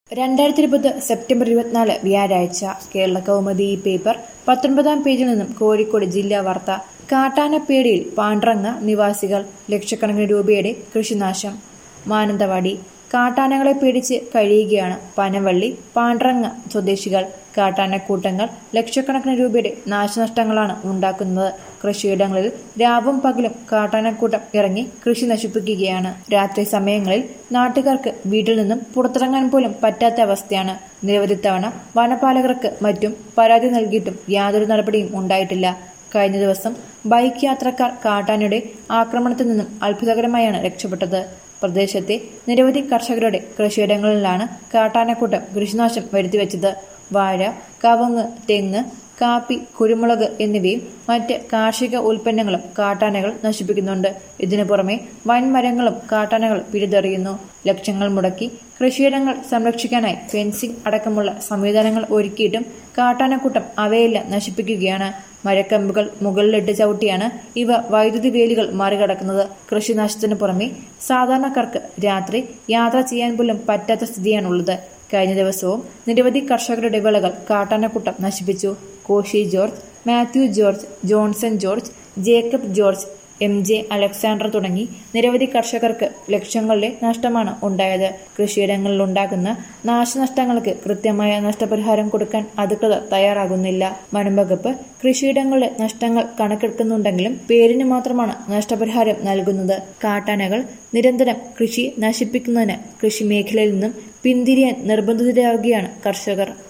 രണ്ടായിരത്തി ഇരുപത് സെപ്റ്റംബർ ഇരുപത്തിനാല് വ്യാഴാഴ്ച കേരള കൗമുദി ഈ പേപ്പർ പത്തൊൻപതാം പേജിൽ നിന്നും കോഴിക്കോട് ജില്ലാ വാർത്ത കാട്ടാനപ്പേടിയിൽ പാണ്ട്രങ്ങ നിവാസികൾ ലക്ഷക്കണക്കിന് രൂപയുടെ കൃഷിനാശം മാനന്തവാടി കാട്ടാനകളെ പേടിച്ച് കഴിയുകയാണ് പനവള്ളി പാണ്ട്രങ്ങ സ്വദേശികൾ കാട്ടാനക്കൂട്ടങ്ങൾ ലക്ഷക്കണക്കിന് രൂപയുടെ നാശനഷ്ടങ്ങളാണ് ഉണ്ടാക്കുന്നത് കൃഷിയിടങ്ങളിൽ രാവും പകലും കാട്ടാനക്കൂട്ടം ഇറങ്ങി കൃഷി നശിപ്പിക്കുകയാണ് രാത്രി സമയങ്ങളിൽ നാട്ടുകാർക്ക് വീട്ടിൽ നിന്നും പുറത്തിറങ്ങാൻ പോലും പറ്റാത്ത അവസ്ഥയാണ് നിരവധി തവണ വനപാലകർക്ക് മറ്റും പരാതി നൽകിയിട്ടും യാതൊരു നടപടിയും ഉണ്ടായിട്ടില്ല കഴിഞ്ഞ ദിവസം ബൈക്ക് യാത്രക്കാർ കാട്ടാനയുടെ ആക്രമണത്തിൽ നിന്നും അത്ഭുതകരമായാണ് രക്ഷപ്പെട്ടത് പ്രദേശത്തെ നിരവധി കർഷകരുടെ കൃഷിയിടങ്ങളിലാണ് കാട്ടാനക്കൂട്ടം കൃഷിനാശം വരുത്തിവെച്ചത് വാഴ കവുങ്ങ് തെങ്ങ് കാപ്പി കുരുമുളക് എന്നിവയും മറ്റ് കാർഷിക ഉൽപ്പന്നങ്ങളും കാട്ടാനകൾ നശിപ്പിക്കുന്നുണ്ട് ഇതിനു പുറമെ വൻമരങ്ങളും കാട്ടാനകൾ പിഴുതെറിയുന്നു ലക്ഷങ്ങൾ മുടക്കി കൃഷിയിടങ്ങൾ സംരക്ഷിക്കാനായി ഫെൻസിംഗ് അടക്കമുള്ള സംവിധാനങ്ങൾ ഒരുക്കിയിട്ടും കാട്ടാനക്കൂട്ടം അവയെല്ലാം നശിപ്പിക്കുകയാണ് മരക്കമ്പുകൾ മുകളിലിട്ട് ചവിട്ടിയാണ് ഇവ വൈദ്യുതി വേലികൾ മറികടക്കുന്നത് കൃഷിനാശത്തിന് പുറമെ സാധാരണക്കാർക്ക് രാത്രി യാത്ര ചെയ്യാൻ പോലും പറ്റാത്ത സ്ഥിതിയാണുള്ളത് കഴിഞ്ഞ ദിവസവും നിരവധി കർഷകരുടെ വിളകൾ കാട്ടാനക്കൂട്ടം നശിപ്പിച്ചു Koshy George Mathew George Johnson George Jacob George M J Alexander തുടങ്ങി നിരവധി കർഷകർക്ക് ലക്ഷങ്ങളുടെ നഷ്ടമാണ് ഉണ്ടായത് കൃഷിയിടങ്ങളിൽ ഉണ്ടാകുന്ന നാശനഷ്ടങ്ങൾക്ക് കൃത്യമായ നഷ്ടപരിഹാരം കൊടുക്കാൻ അധികൃതർ തയ്യാറാകുന്നില്ല വനംവകുപ്പ് കൃഷിയിടങ്ങളുടെ നഷ്ടങ്ങൾ കണക്കെടുക്കുന്നുണ്ടെങ്കിലും പേരിന് മാത്രമാണ് നഷ്ടപരിഹാരം നൽകുന്നത് കാട്ടാനകൾ നിരന്തരം കൃഷി നശിപ്പിക്കുന്നതിന് കൃഷി മേഖലയിൽ നിന്നും പിന്തിരിയാൻ നിർബന്ധിതരാകുകയാണ് കർഷകർ